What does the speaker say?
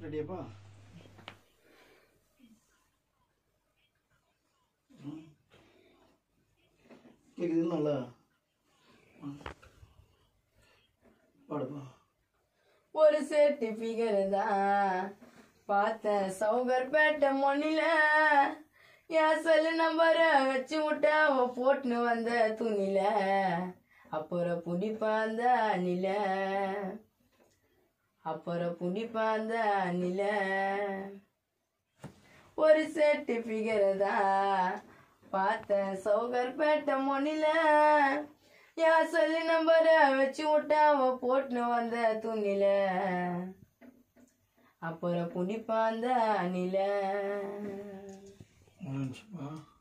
ரெடியாப்பா கேக்குது நல்லா பாடுப்பா ஒரு சேட்டு ஃபிகர் தான் பார்த்தேன் சவுகர்பேட்டை மொன்னில என் செல்லு நம்பரை வச்சு விட்டா அவன் போட்டுன்னு வந்த துணில அப்புறம் புடிப்பான் அந்த அணில அப்புறம் புடிப்பான் அந்த அணில ஒரு செட்டு ஃபிகர் தான் பார்த்தேன் சவுகர்பேட்டை மொன்னில என் சொல்லி நம்பரை வச்சு விட்டா அவ போட்டுன்னு வந்த துணில அப்புறம் புடிப்பான் அந்த அணில ஒரு நிமிஷம்ப்பா